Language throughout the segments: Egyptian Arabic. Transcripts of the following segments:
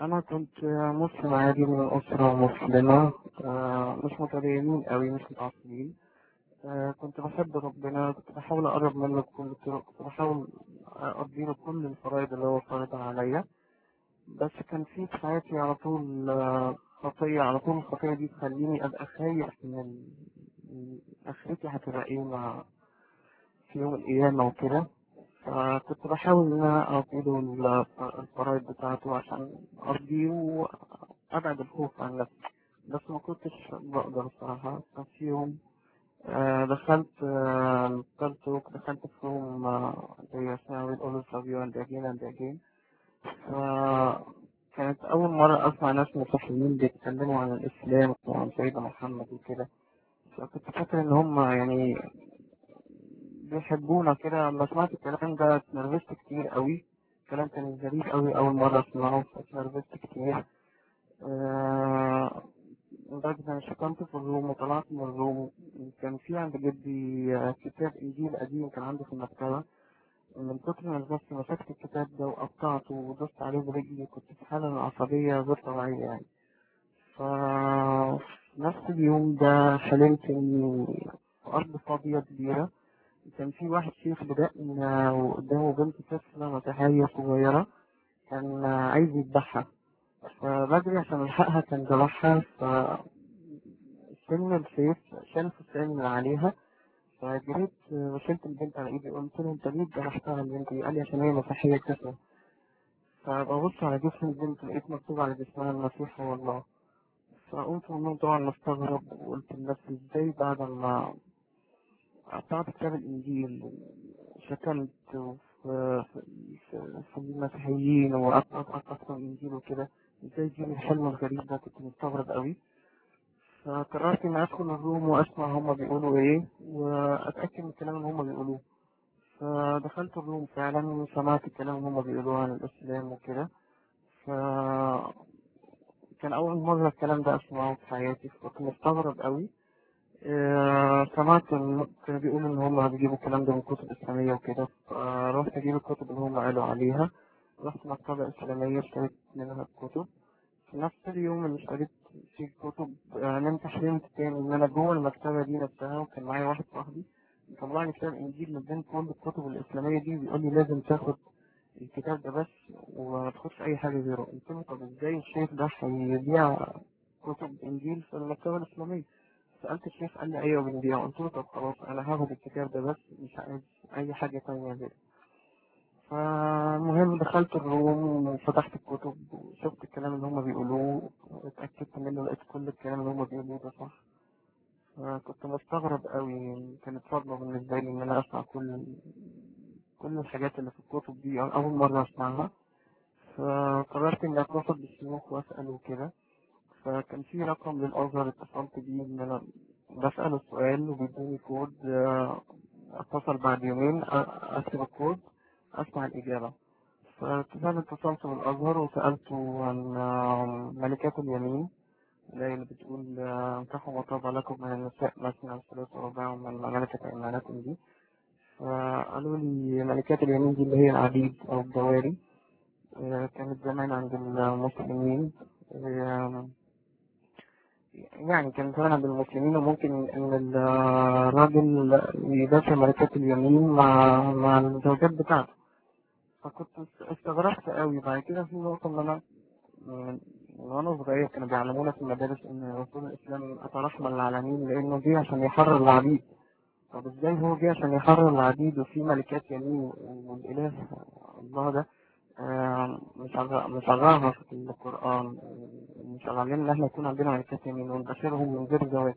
أنا كنت مسلم عادي من أسرة مسلمة آه، مش متدينين أوي مش متعصبين آه، كنت بحب ربنا كنت بحاول أقرب منه بكل الطرق كنت بحاول أقضي له كل الفرائض اللي هو فرضها عليا بس كان في في حياتي على طول آه، خطية على طول الخطية دي تخليني أبقى خايف من ال- من آخرتي هتبقى إيه مع في يوم القيامة وكده فكنت بحاول إن أنا أقضي له الفرائض بتاعته عشان أرضيه وأبعد الخوف عن نفسي بس ما كنتش بقدر الصراحة كان في يوم آه، دخلت آه، قلت دخلت في روم آه، زي اسمها ويل اولويز لاف يو اند اجين اند اجين فكانت أول مرة أسمع ناس مسيحيين بيتكلموا عن الإسلام وعن سيدنا محمد وكده فكنت فاكر إن هم يعني بيحبونا كده لما سمعت الكلام ده اتنرفزت كتير قوي الكلام كان غريب قوي أول مرة أسمعه فاتنرفزت كتير آه، لدرجة إن أنا شكمت في الروم وطلعت من الروم كان في عند جدي آه، كتاب إنجيل قديم كان عنده في المكتبة من كتر ما نزلت مسكت الكتاب ده وقطعته ودوست عليه برجلي كنت في حالة عصبية غير طبيعية يعني ف في نفس اليوم ده حلمت إني في أرض فاضية كبيرة كان في واحد شيخ بدقن وقدامه بنت طفلة مسيحية صغيرة كان عايز يذبحها فبجري عشان ألحقها كان ذبحها ف سن السيف شال السن من عليها فجريت وشلت البنت على ايدي قلت له انت ليه ذبحتها البنت دي؟ قال لي عشان هي مسيحية كسرة فببص على جسم البنت لقيت مكتوب على جسمها المسيح هو الله فقمت من النوم طبعا مستغرب وقلت لنفسي ازاي بعد ما قطعت كتاب الإنجيل شتمت في, في, في, في المسيحيين وقطعت قطعت كتاب الإنجيل وكده ازاي جيلي الحلم الغريب ده كنت مستغرب قوي فقررت إني أدخل الروم وأسمع هما بيقولوا إيه وأتأكد من الكلام اللي هما بيقولوه فدخلت الروم فعلا وسمعت الكلام اللي هما بيقولوه عن الإسلام وكده ف كان أول مرة الكلام ده أسمعه في حياتي فكنت مستغرب قوي آه، سمعت إن كانوا بيقولوا إن هما بيجيبوا الكلام ده من كتب إسلامية وكده فرحت أجيب الكتب اللي هما قالوا عليها رحت مكتبة إسلامية اشتريت منها الكتب في نفس اليوم اللي اشتريت فيه الكتب آه، نمت حلمت تاني إن أنا جوه المكتبة دي نفسها وكان معايا واحد صاحبي طلع لي كتاب إنجيل من بين كل الكتب الإسلامية دي بيقول لي لازم تاخد الكتاب ده بس وما تاخدش أي حاجة غيره قلت له طب إزاي الشيخ ده هيبيع كتب إنجيل في المكتبة الإسلامية سألت الشيخ قال لي أيوه بنبيع قلت له طب خلاص أنا هاخد الكتاب ده بس مش عايز أي حاجة تانية غيره فالمهم دخلت الروم وفتحت الكتب وشفت الكلام اللي هما بيقولوه اتأكدت منه لقيت كل الكلام اللي هما بيقولوه ده صح فكنت مستغرب قوي كانت صدمة بالنسبة لي إن أنا أسمع كل كل الحاجات اللي في الكتب دي أول مرة أسمعها فقررت إني أتصل بالشيوخ وأسأل وكده فكان في رقم للأزهر اتصلت بيه إن أنا بسأل السؤال وبيدوني كود آه، أتصل بعد يومين أ- أكتب الكود أسمع الإجابة ففعلا اتصلت بالأزهر وسألته عن آه، ملكات اليمين اللي اللي بتقول آه، انكحوا ما طاب لكم من النساء مثنى وثلاث ورباع ومن ملكة أيمانكم دي فقالوا لي ملكات اليمين دي اللي هي العبيد أو الجواري آه، كانت زمان عند المسلمين آه، يعني كان زمان عند المسلمين وممكن إن الراجل يدافع ملكات اليمين مع مع الزوجات بتاعته فكنت استغربت قوي بعد كده في نقطة إن أنا من من وأنا صغير كانوا بيعلمونا في المدارس إن رسول الإسلام أتى رحمة للعالمين لأنه جه عشان يحرر العبيد طب إزاي هو جه عشان يحرر العبيد وفي ملكات يمين والإله الله ده آه، مشرع- مشرعها في القرآن مشرع لنا إن إحنا يكون عندنا ملكات يمين ونبشرهم من غير زواج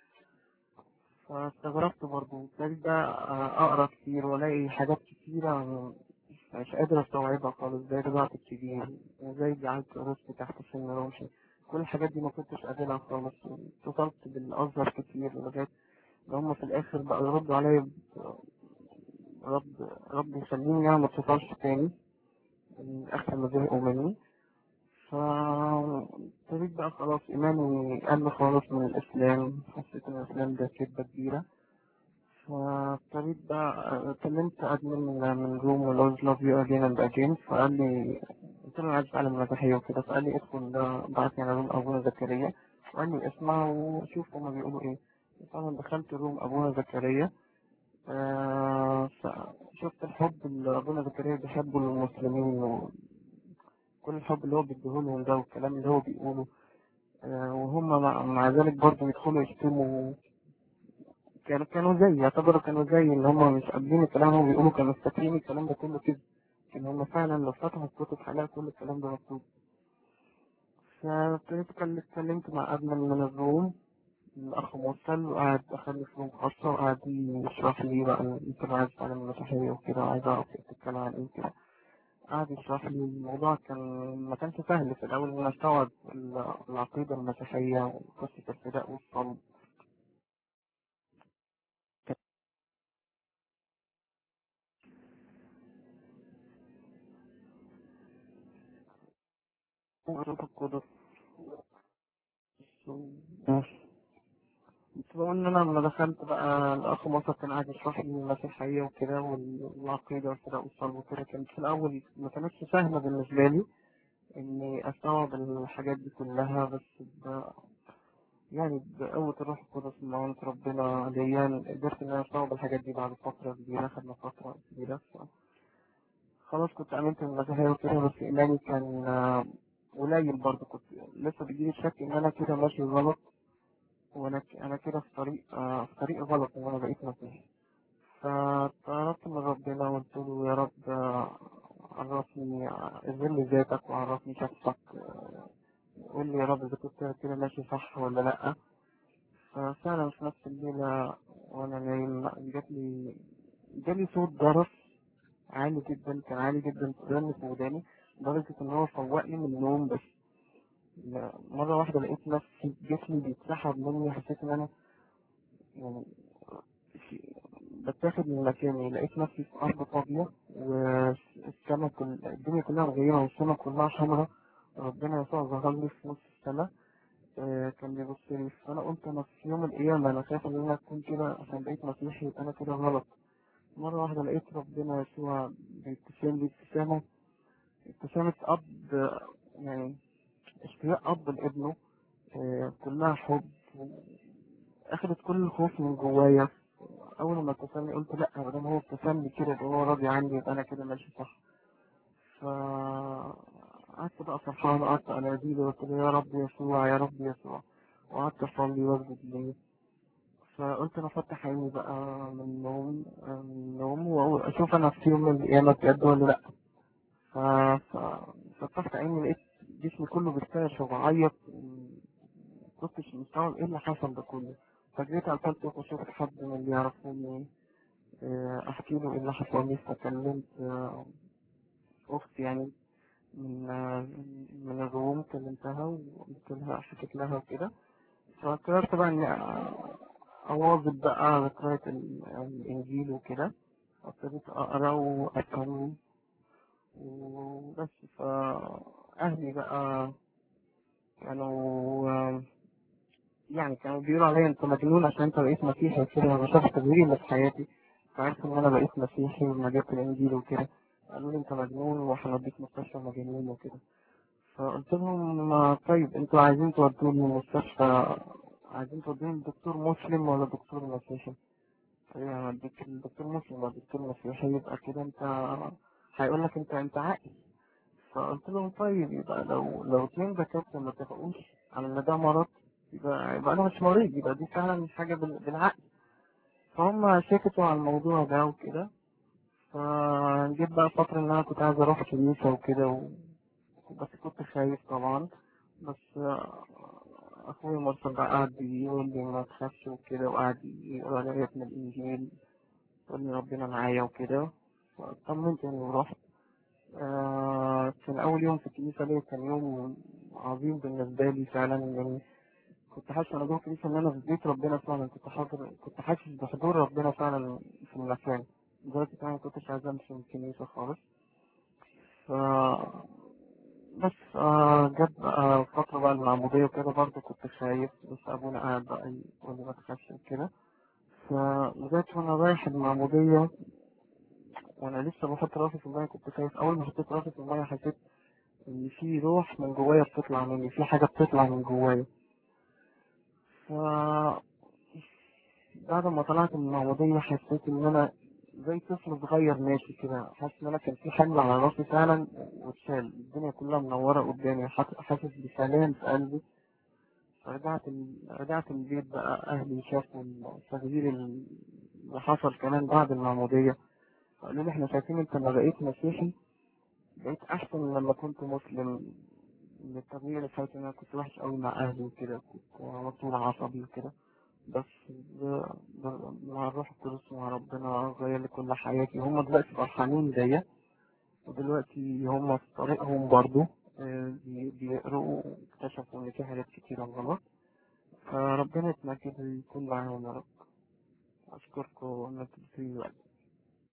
فاستغربت برضه ابتديت بقى آه، أقرأ كتير وألاقي حاجات كتيرة مش قادر أستوعبها خالص زي رضاعة الكبير وزي جعلت رزق تحت سن رمشي كل الحاجات دي ما كنتش قابلها خالص اتصلت بالأزهر كتير لغاية إن هم في الآخر بقوا يردوا عليا ب- رد رد يخليني أنا ما اتصلش تاني من آخر ما زهقوا مني فابتديت بقى خلاص إيماني قل خالص من الإسلام حسيت إن الإسلام ده كذبة كبيرة فابتديت بقى كلمت أدمن من من روم ولوز لاف يو أجين أند أجين فقال لي قلت له أنا عايز أتعلم المسيحية وكده فقال لي ادخل بعتني على روم أبونا زكريا وقال لي اسمع وشوف هما بيقولوا إيه فأنا دخلت روم أبونا زكريا آه فشفت الحب اللي أبونا زكريا بيحبه للمسلمين وكل الحب اللي هو بيديهولهم ده والكلام اللي هو بيقوله آه وهم مع, مع ذلك برضه يدخلوا يشتموا كانوا كانوا زي يعتبروا كانوا زي ان هم مش قابلين الكلام هم بيقولوا كانوا فاكرين الكلام ده كله كده لكن هم فعلا لو فتحوا الكتب هيلاقوا كل الكلام ده مكتوب فابتديت اتكلم- اتكلمت مع أدمن من الروم الأخ موصل وقعد دخلني في روم خاصة وقعد يشرح لي بقى انت أنا عايز أتعلم المسيحية وكده وعايز أعرف إيه بتتكلم عن إيه كده قعد يشرح لي الموضوع كان ما كانش سهل في الأول إن أنا أستوعب ال- العقيدة المسيحية وقصة الفداء والصلب وروح القدس بقول ان انا لما دخلت بقى الاخ مصر كان قاعد يشرح لي المسيحيه وكده والعقيده وكده والصلب وكده كانت في الاول ما كانتش سهله بالنسبه لي اني استوعب الحاجات دي كلها بس ب... يعني بقوة الروح القدس معونة ربنا ليا قدرت ان انا استوعب الحاجات دي بعد فترة كبيرة خدنا فترة كبيرة ف... خلاص كنت امنت بالمسيحية وكده بس ايماني كان آه، قليل برضه كنت لسه بيجيلي شك ان انا كده ماشي غلط وانا ك- انا كده في طريق آه، في طريق غلط ان انا بقيت مسيحي فطلبت من ربنا وقلت له يا رب آه، عرفني آه، اذن ذاتك وعرفني شخصك آه، قول لي يا رب اذا كنت كده ماشي صح ولا لا ففعلا في نفس الليلة وانا نايم جات لي جالي صوت جرس عالي جدا كان عالي جدا رن في وداني لدرجة ان هو فوقني من النوم بس لا- مرة واحدة لقيت نفسي جسمي بيتسحب مني حسيت ان انا يعني في- بتاخد من مكاني لقيت نفسي في أرض فاضية والسما كل الدنيا كلها مغيرة والسما كلها حمرا ربنا يسوع ظهر لي في نص السما آه، كان بيبص لي فأنا قلت أنا في يوم القيامة أنا خايف إن أنا أكون كده عشان بقيت مسيحي يبقى أنا كده غلط مرة واحدة لقيت ربنا يسوع بيبتسم لي ابتسامة ابتسامة أب آه، يعني اشتياق أب لابنه آه، كلها حب أخدت كل الخوف من جوايا اول ما ابتسم لي قلت لا ما دام هو ابتسم لي كده يبقى هو راضي عني يبقى انا كده ماشي صح ف قعدت بقى فرحان قعدت انادي له قلت له يا رب يسوع يا رب يسوع وقعدت اصلي واسجد ليه فقلت انا افتح عيني بقى من النوم من النوم واشوف انا في يوم من القيامه بجد ولا لا ف... ف... فتحت عيني لقيت جسمي كله بيرتعش وبعيط كنتش مستوعب ايه اللي حصل ده كله فجيت قفلت وشفت حد من اللي يعرفوني آه، احكي له ايه اللي حصل لي فكلمت آه، اختي يعني من آه، من الروم كلمتها وقلت لها حكيت لها وكده فقررت بقى اني آه، اواظب بقى على قراءة ال- الانجيل وكده ابتديت اقرا وافهم وبس فاهلي بقى كانوا آه، يعني كانوا بيقولوا عليا انت مجنون عشان انت بقيت مسيحي وكده انا شفت تغيير اللي في حياتي فعرفت ان انا بقيت مسيحي وما جبت الانجيل وكده قالوا لي انت مجنون وهنوديك مستشفى مجانين وكده فقلت لهم آه، طيب انتوا عايزين تودوني مستشفى عايزين تودوني لدكتور مسلم ولا دكتور مسيحي؟ قال لي هوديك الدكتور مسلم ولا دكتور مسيحي يبقى كده انت هيقول لك انت انت عاقل فقلت لهم طيب يبقى لو لو اتنين دكاترة ما اتفقوش على ان ده مرض يبقى يبقى انا مش مريض يبقى دي فعلا حاجة بال- بالعقل فهم سكتوا على الموضوع ده وكده فجيت بقى فترة ان انا كنت عايز اروح كنيسة وكده و... بس كنت خايف طبعا بس آه، اخويا مرسل بقى قعد يقول لي ما تخافش وكده وقعد يقرا لي آيات من الانجيل يقول لي ربنا معايا وكده فطمنت يعني ورحت آه كان أول يوم في الكنيسة ليا كان يوم عظيم بالنسبة لي فعلا يعني كنت حاسس أنا جوه الكنيسة إن أنا في بيت ربنا فعلا كنت حاضر كنت حاسس بحضور ربنا فعلا في المكان لدرجة إن أنا ما كنتش عايز أمشي من الكنيسة خالص ف بس آه جت بقى فترة بقى المعمودية وكده برضه كنت خايف بس أبونا قاعد بقى يقول لي ما تخافش وكده فلغاية وانا رايح المعمودية وانا لسه بحط راسي في المية كنت خايف اول ما حطيت راسي في المية حسيت ان في روح من جوايا بتطلع مني في حاجة بتطلع من جوايا ف بعد ما طلعت من المعمودية حسيت ان انا زي طفل صغير ماشي كده حاسس ان انا كان في حمل على راسي فعلا واتشال الدنيا كلها منورة قدامي حاسس حاسس بسلام في قلبي رجعت ال... رجعت البيت بقى أهلي شافوا التغيير اللي حصل كمان بعد المعمودية قالوا لي احنا شايفين انت لما بقيت مسيحي بقيت أحسن من لما كنت مسلم من التغيير اللي فات إن أنا كنت وحش أوي مع أهلي وكده كنت على طول عصبي وكده بس ب... ب... مع الروح القدس مع ربنا غير لي كل حياتي هم دلوقتي فرحانين بيا ودلوقتي هم في طريقهم برضو آه، بي- بيقروا اكتشفوا إن في حاجات كتيرة غلط فربنا يتمجد ويكون معاهم يا رب أشكركم إنكم بتدوني وقت